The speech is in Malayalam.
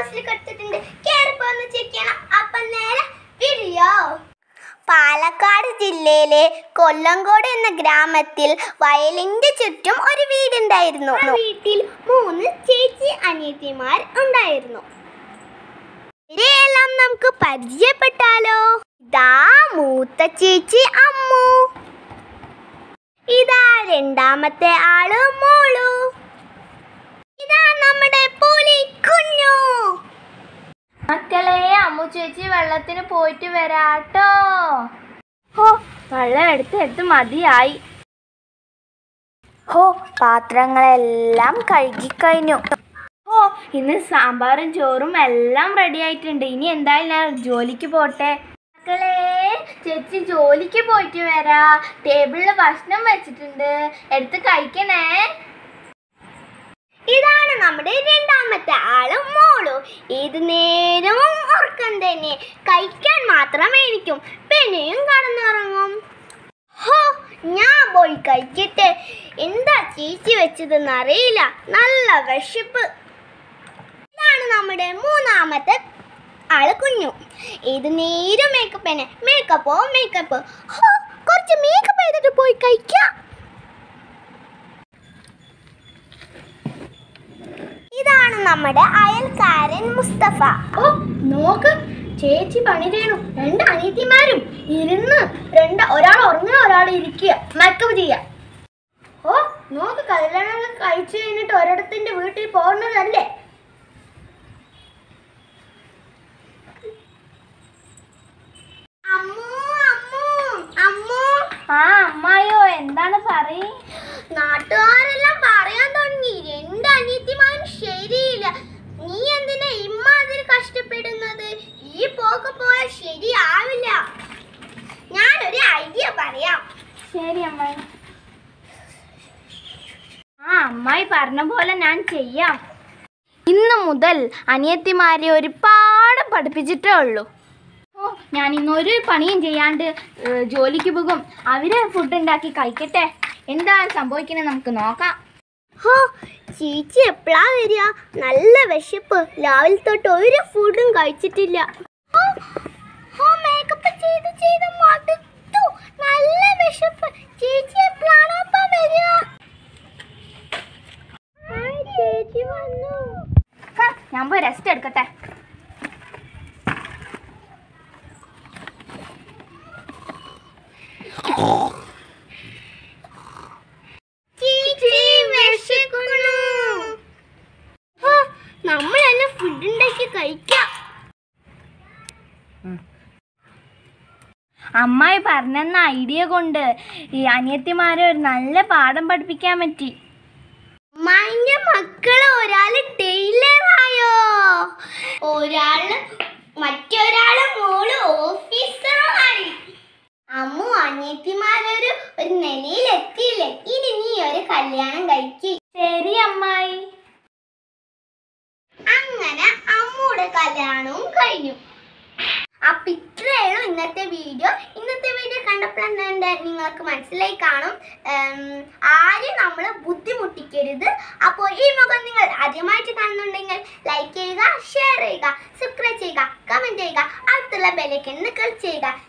പോസ്റ്റിൽ കൊടുത്തിട്ടുണ്ട് കേറിപ്പോന്ന് ചെക്ക് ചെയ്യണം അപ്പൊ നേരെ വീഡിയോ പാലക്കാട് ജില്ലയിലെ കൊല്ലങ്കോട് എന്ന ഗ്രാമത്തിൽ വയലിന്റെ ചുറ്റും ഒരു വീടുണ്ടായിരുന്നു ആ വീട്ടിൽ മൂന്ന് ചേച്ചി അനിയത്തിമാർ ഉണ്ടായിരുന്നു ഇവരെയെല്ലാം നമുക്ക് പരിചയപ്പെട്ടാലോ ഇതാ മൂത്ത ചേച്ചി അമ്മു ഇതാ രണ്ടാമത്തെ ആള് മോളു ഇതാ നമ്മുടെ പുലി കുഞ്ഞു മക്കളെ അമ്മു ചേച്ചി വെള്ളത്തിന് പോയിട്ട് വരാട്ടോ ഹോ വെള്ളം എടുത്ത് എടുത്ത് മതിയായി ഹോ പാത്രങ്ങളെല്ലാം കഴുകിക്കഴിഞ്ഞു ഓ ഇന്ന് സാമ്പാറും ചോറും എല്ലാം റെഡി ആയിട്ടുണ്ട് ഇനി എന്തായാലും ഞാൻ ജോലിക്ക് പോട്ടെ മക്കളെ ചേച്ചി ജോലിക്ക് പോയിട്ട് വരാ ടേബിളിൽ ഭക്ഷണം വെച്ചിട്ടുണ്ട് എടുത്ത് കഴിക്കണേ ഇതാണ് നമ്മുടെ രണ്ടാമത്തെ ആള് മോളു ഏത് നേരവും ഉറക്കം തന്നെ കഴിക്കാൻ മാത്രം എനിക്കും പിന്നെയും കടന്നുറങ്ങും ഹോ ഞാൻ പോയി കഴിച്ചിട്ട് എന്താ ചേച്ചി വെച്ചതെന്ന് അറിയില്ല നല്ല വിശപ്പ് ഇതാണ് നമ്മുടെ മൂന്നാമത്തെ ആള് കുഞ്ഞു ഏത് നേരം മേക്കപ്പ് തന്നെ മേക്കപ്പോ മേക്കപ്പ് ഹോ കുറച്ച് മേക്കപ്പ് ചെയ്തിട്ട് പോയി കഴിക്കാം ഇതാണ് നമ്മുടെ അയൽക്കാരൻ മുസ്തഫ ഓ നോക്ക് ചേച്ചി പണി ചെയ്യണു രണ്ട് അനിയത്തിമാരും ഇരുന്ന് രണ്ട് ഒരാൾ ഉറങ്ങുക ഒരാൾ ഇരിക്കുക മേക്കപ്പ് ചെയ്യുക ഓ നോക്ക് കല്യാണം കഴിച്ചു കഴിഞ്ഞിട്ട് ഒരിടത്തിന്റെ വീട്ടിൽ പോകുന്നതല്ലേ അമ്മു അമ്മു അമ്മു ആ അമ്മായോ എന്താണ് പറയ് നാട്ടുകാരെല്ലാം പറയാൻ തുടങ്ങി രണ്ട് അനിയത്തിമാരും ശരിയില്ല നീ എന്തിനാ ഇമ്മാതിരി കഷ്ടപ്പെടുന്നത് ഈ പോക്ക് പോയാൽ ശരിയാവില്ല ഞാനൊരു ഐഡിയ പറയാം ശരി അമ്മായി ആ അമ്മായി പറഞ്ഞ പോലെ ഞാൻ ചെയ്യാം ഇന്ന് മുതൽ അനിയത്തിമാരെ ഒരു പാഠം പഠിപ്പിച്ചിട്ടേ ഉള്ളൂ ഓ ഞാൻ ഇന്നൊരു പണിയും ചെയ്യാണ്ട് ഏ, ജോലിക്ക് പോകും അവര് ഫുഡ് ഉണ്ടാക്കി കഴിക്കട്ടെ എന്താ സംഭവിക്കുന്നത് നമുക്ക് നോക്കാം ഹോ ചേച്ചി എപ്പോഴാ വരിക നല്ല വിശപ്പ് രാവിലെ തൊട്ട് ഒരു ഫുഡും കഴിച്ചിട്ടില്ല ഹോ, ഹോ മേക്കപ്പ് ചെയ്ത് ചെയ്ത് മടുത്തു നല്ല വിശപ്പ് ചേച്ചി എപ്പോഴാണോ അപ്പ വരിക ഹായ്, ചേച്ചി വന്നു ഹാ, ഞാൻ പോയി റെസ്റ്റ് എടുക്കട്ടെ ചേച്ചി വിശക്കുന്നു ഹോ, നമ്മളെല്ലാം ഫുഡ് ഉണ്ടാക്കി കഴിക്കാം അമ്മായി പറഞ്ഞെന്ന ഐഡിയ കൊണ്ട് ഈ അനിയത്തിമാരെ ഒരു നല്ല പാഠം പഠിപ്പിക്കാൻ പറ്റി അമ്മായിന്റെ മക്കള് ഒരാള് ടൈലറായോ ഒരാള് മറ്റൊരാള് മോള് ഓഫീസറുമായി അമ്മു അനിയത്തിമാരൊരു ഒരു നിലയിലെത്തിയില്ലേ ഇനി നീ ഒരു കല്യാണം കഴിക്ക് ശരി അമ്മായി അങ്ങനെ അമ്മൂടെ കല്യാണവും കഴിഞ്ഞു അപ്പൊ ഇത്രയുള്ളൂ ഇന്നത്തെ വീഡിയോ ഇന്നത്തെ വീഡിയോ കണ്ടപ്പോൾ തന്നെ നിങ്ങൾക്ക് മനസ്സിലായി കാണും ഉം, ആരും നമ്മൾ ബുദ്ധിമുട്ടിക്കരുത് അപ്പോൾ ഈ മുഖം നിങ്ങൾ ആദ്യമായിട്ട് കാണുന്നുണ്ടെങ്കിൽ ലൈക്ക് ചെയ്യുക ഷെയർ ചെയ്യുക സബ്സ്ക്രൈബ് ചെയ്യുക കമന്റ് ചെയ്യുക അടുത്തുള്ള ബെല്ലൈക്കൺ ക്ലിക്ക് ചെയ്യുക